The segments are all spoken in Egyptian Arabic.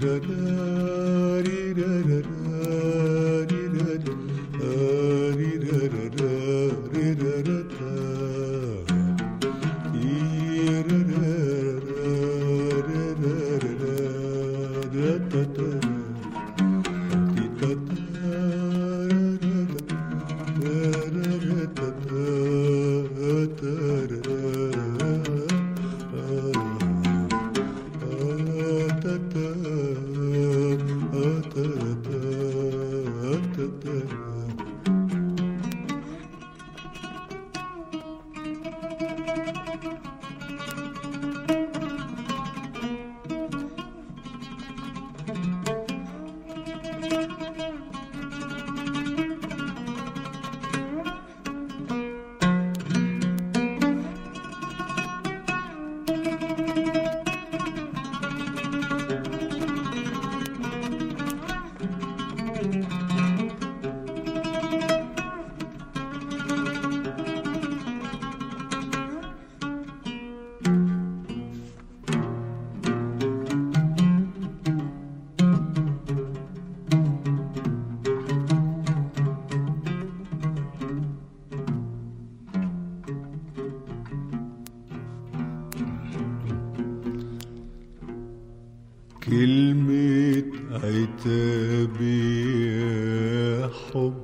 كلمة عتابي يا حب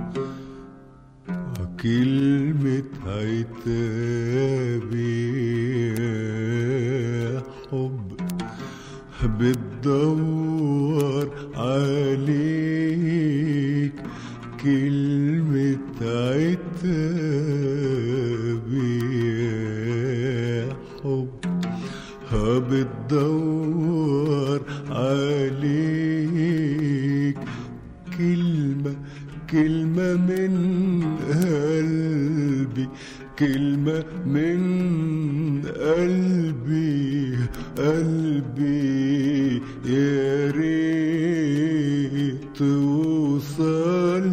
كلمة عتابي يا حب بتدور عليك كلمة عتابي يا حب بتدور عليك كلمة كلمة من قلبي كلمة من قلبي قلبي يا ريت توصل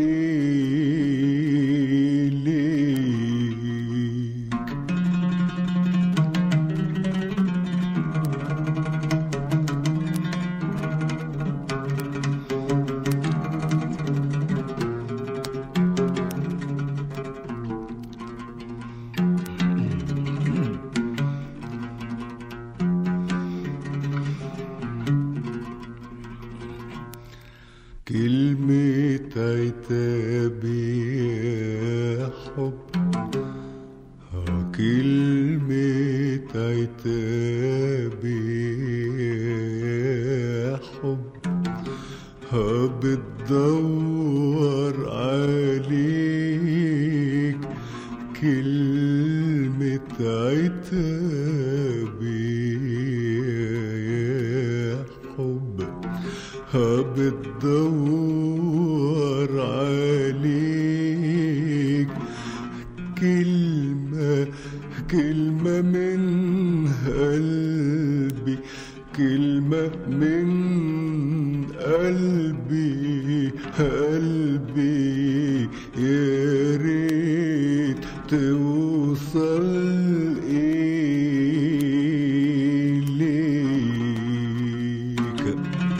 إليك كلمة عتابي يا حب آه، كلمة عتابي يا حب آه، بتدور عليك كلمة عتابي يا حب بتدور عليك كلمة كلمة من قلبي كلمة من قلبي قلبي يا ريت توصل إليك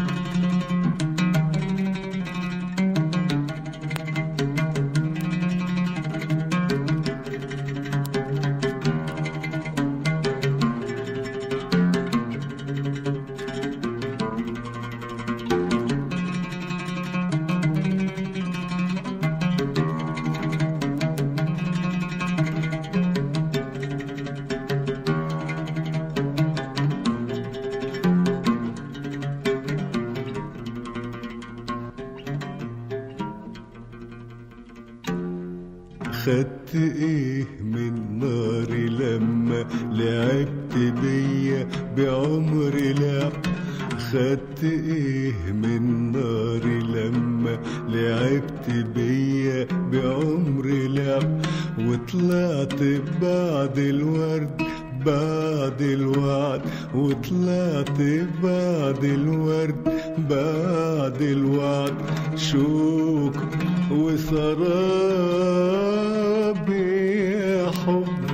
خدت ايه من ناري لما لعبت بيا بعمري لعب خدت ايه من ناري لما لعبت بيا بعمري لعب وطلعت بعد الورد بعد الوعد وطلعت بعد الورد بعد الوعد شوك وسراب يا حب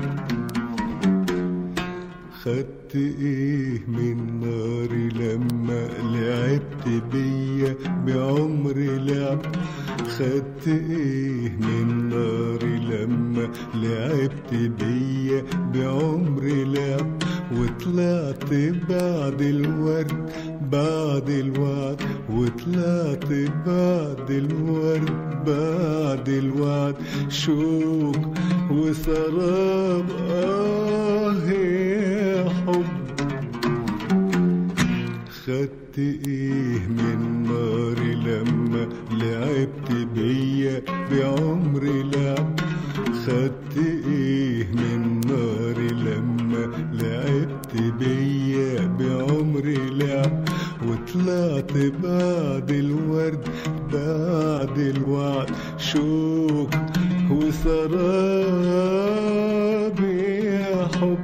خدت ايه من ناري لما لعبت بيا بعمري لعب خدت ايه من ناري لما لعبت بيا بعمري لعب وطلعت بعد الورد بعد الوعد وطلعت بعد الورد بعد الوعد شوق وسراب آه يا حب خدت ايه من ناري لما لعبت بيا بعمري لعب خدت ايه من ناري لما لعبت بيا بعمري لعب وطلعت بعد الورد بعد الوعد شوق وسراب يا حب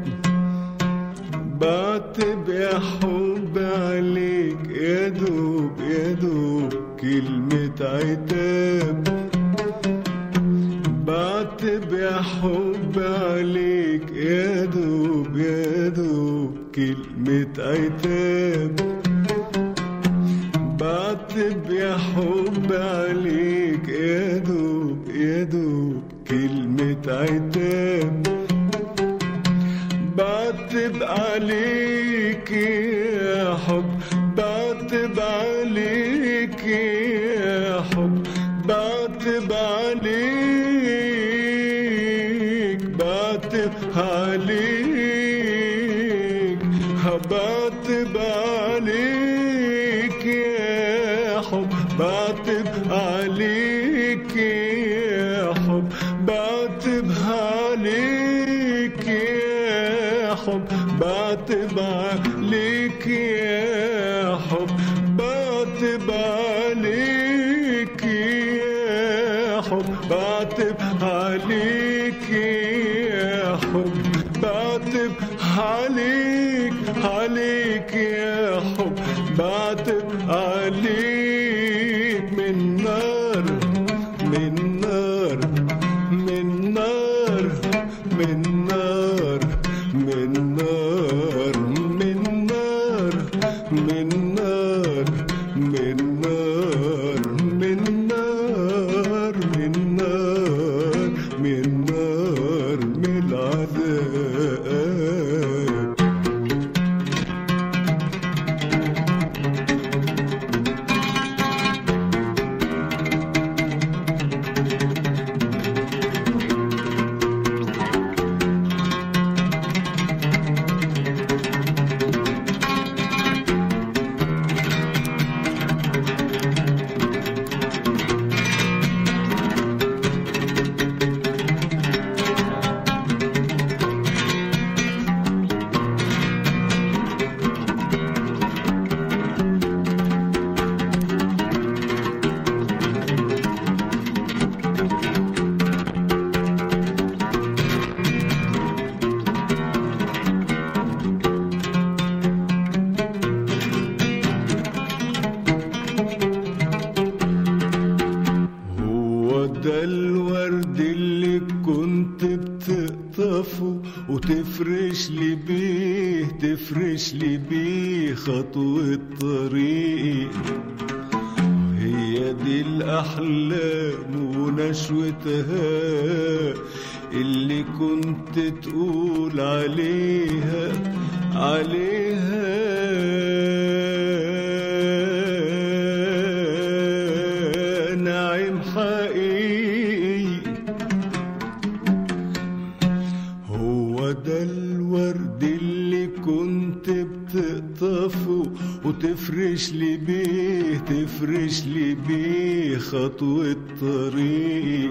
بعتب يا حب عليك يا دوب يا دوب كلمة عتاب بعتب يا حب عليك يا دوب يا دوب كلمة عتاب بعتب يا حب عليك يا دوب يا دوب كلمة عتاب بعتب عليك يا حب بعتب عليك يا حب بعتب عليك بعتب عليك بعتب عليك يا حب بعتب عليك يا حب بعتب عليك يا حب بعتب عليك يا حب بعتب عليك يا حب بعتب عليك يا حب بعتب عليك عليك يا حب بعتب عليك من نار من نار من نار من نار من نار من نار من نار من نار من نار من نار من نار من العذاب هو ده الورد اللي كنت بتقطفه وتفرش لي بيه تفرش لي بيه خطوة طريق هي دي الأحلام ونشوتها اللي كنت تقول عليها عليها نعيم حقيقي هو ده الورد اللي كنت بتقطفه وتفرش لي بيه تفرش لي بيه خطوة طريق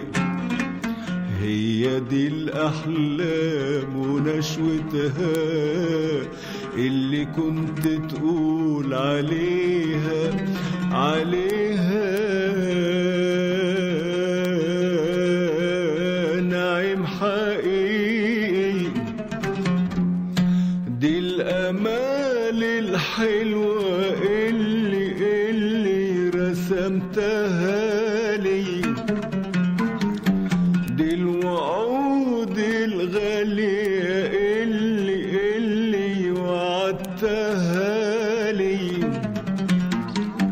هي دي الأحلام ونشوتها اللي كنت تقول عليها عليها نعيم حقيقي دي الأمال الحلوة اللي اللي رسمتها لي دي الوعود الغالية اللي اللي وعدتها لي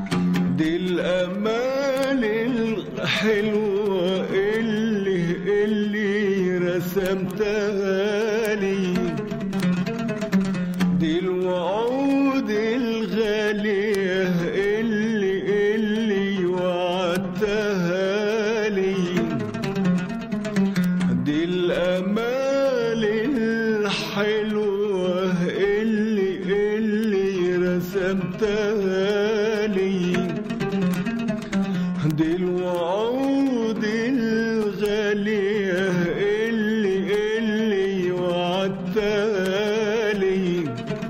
الحلوة اللي اللي رسمتها لي دي الوعود الغالية اللي اللي وعدتها لي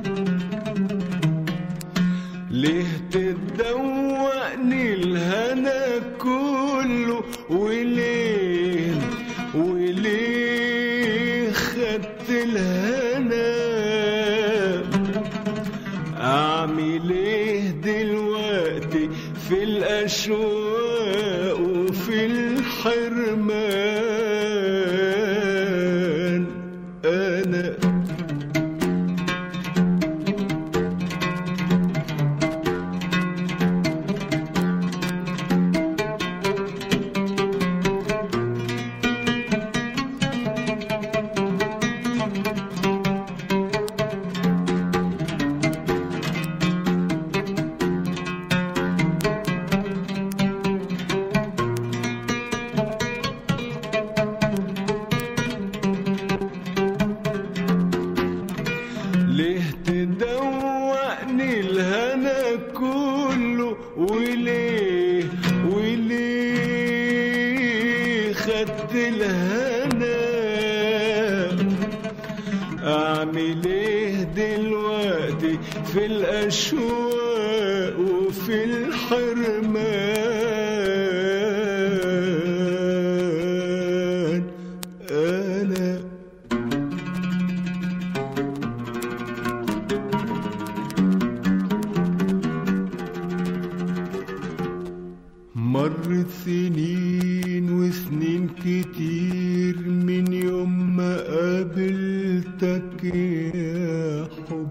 ليه تدوقني الهنا كله وليه وليه خدت الهنا اعمل ايه دلوقتي في الاشواق وفي الحرمان انا ليه تدوقني الهنا كله وليه وليه خدت الهنا اعمل ايه دلوقتي في الاشواق وفي الحرمان انا مرت سنين وسنين كتير من يوم ما قابلتك يا حب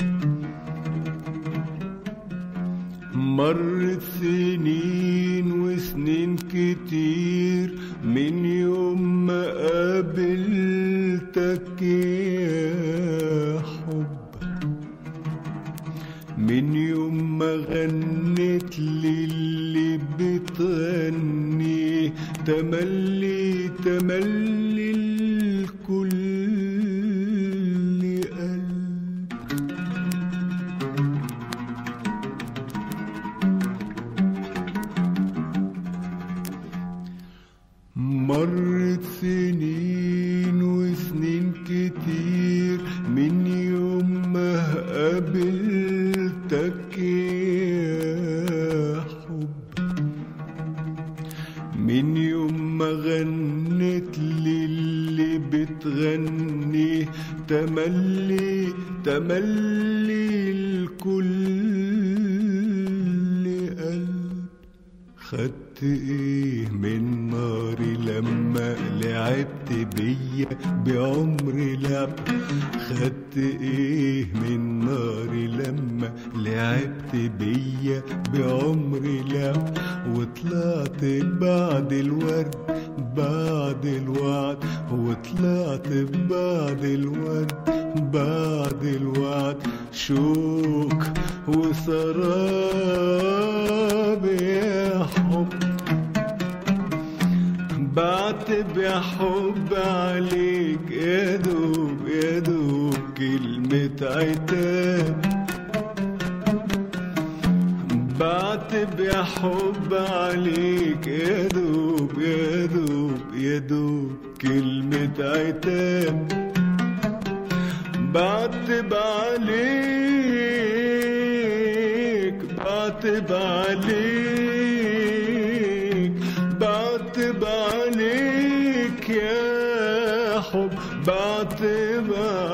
مرت سنين وسنين كتير من يوم ما قابلتك يا حب من يوم ما غنت لي اللي بتغني تملي تملي الكل قلب مرت سنين وسنين كتير من يوم ما قابلتك يا حب من يوم ما غنت لي اللي بتغني تملي تملي الكل قلب خدت ايه من ناري لما لعبت بيا بعمري لعب خدت ايه من ناري لما لعبت بيا بعمري لعب وطلعت بعد الورد بعد الوعد وطلعت بعد الورد بعد الوعد شوك وسراب يا حب بعتب يا حب عليك يا دوب يا دوب كلمة عتاب بعتب يا حب عليك يا دوب يا دوب يا دوب كلمة عتاب بعتب عليك بعتب عليك بعتب عليك يا حب بعتب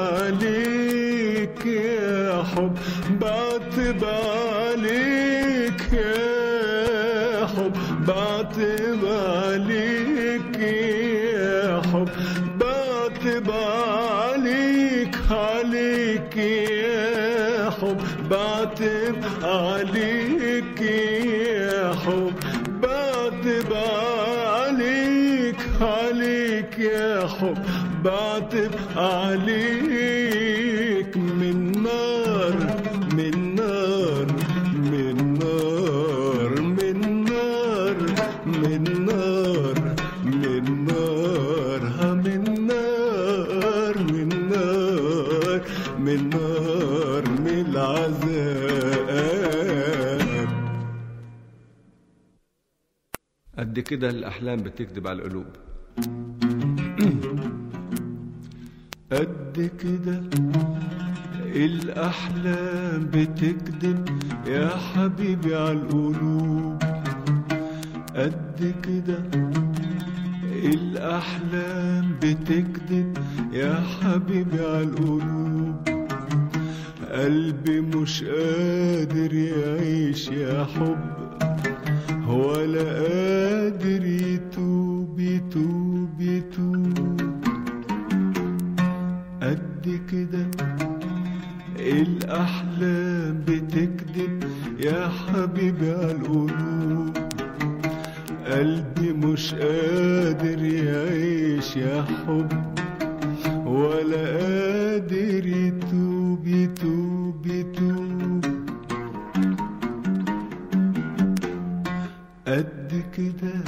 عليك يا حب بعتب عليك يا حب بعتب عليك يا حب بعتب عليك عليك يا حب بعتب عليك يا حب بعتب عليك عليك يا حب بعتب عليك من نار من نار من نار من نار من نار من نار ها من نار من نار خلاصك من نار من العذاب قد كده الأحلام بتكذب على القلوب قد كده الأحلام بتكذب يا حبيبي على القلوب قد كده الأحلام بتكذب يا حبيبي على القلوب قلبي مش قادر يعيش يا حب ولا قادر يتوب يتوب يتوب قد كده الأحلام بتكذب يا حبيبي على القلوب قلبي مش قادر يعيش يا حب ولا قادر يتوب يتوب يتوب قد كده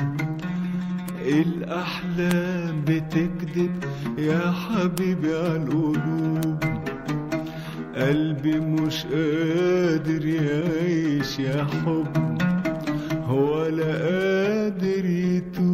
الأحلام بتكذب يا حبيبي على القلوب قلبي مش قادر يعيش يا حب ولا قادر يتوب